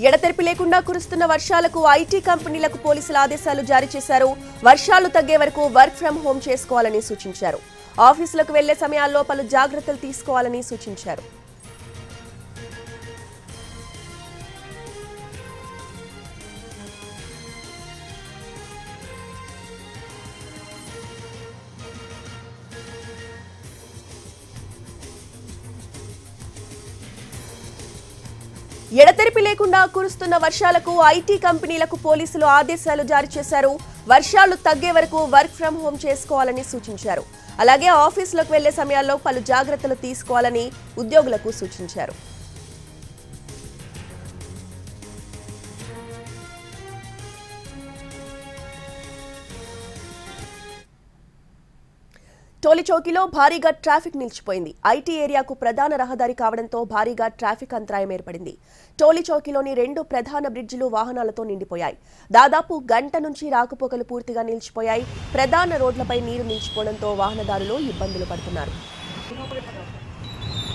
ఎడతెరిపి లేకుండా కురుస్తున్న వర్షాలకు ఐటీ కంపెనీలకు పోలీసులు ఆదేశాలు జారీ చేశారు వర్షాలు తగ్గే వరకు వర్క్ ఫ్రం హోం చేసుకోవాలని సూచించారు ఆఫీసులకు వెళ్లే సమయాల్లో పలు జాగ్రత్తలు తీసుకోవాలని సూచించారు ఎడతెరిపి లేకుండా కురుస్తున్న వర్షాలకు ఐటీ కంపెనీలకు పోలీసులు ఆదేశాలు జారీ చేశారు వర్షాలు తగ్గే వరకు వర్క్ ఫ్రం హోం చేసుకోవాలని సూచించారు అలాగే ఆఫీసులకు వెళ్లే సమయాల్లో పలు జాగ్రత్తలు తీసుకోవాలని ఉద్యోగులకు సూచించారు టోలీ చౌకీలో భారీగా ట్రాఫిక్ నిలిచిపోయింది ఐటీ ఏరియాకు ప్రధాన రహదారి కావడంతో భారీగా ట్రాఫిక్ అంతరాయం ఏర్పడింది టోలీ చౌకీలోని రెండు ప్రధాన బ్రిడ్జిలు వాహనాలతో నిండిపోయాయి దాదాపు గంట నుంచి రాకపోకలు పూర్తిగా నిలిచిపోయాయి ప్రధాన రోడ్లపై నీరు నిలిచిపోవడంతో వాహనదారులు ఇబ్బందులు పడుతున్నారు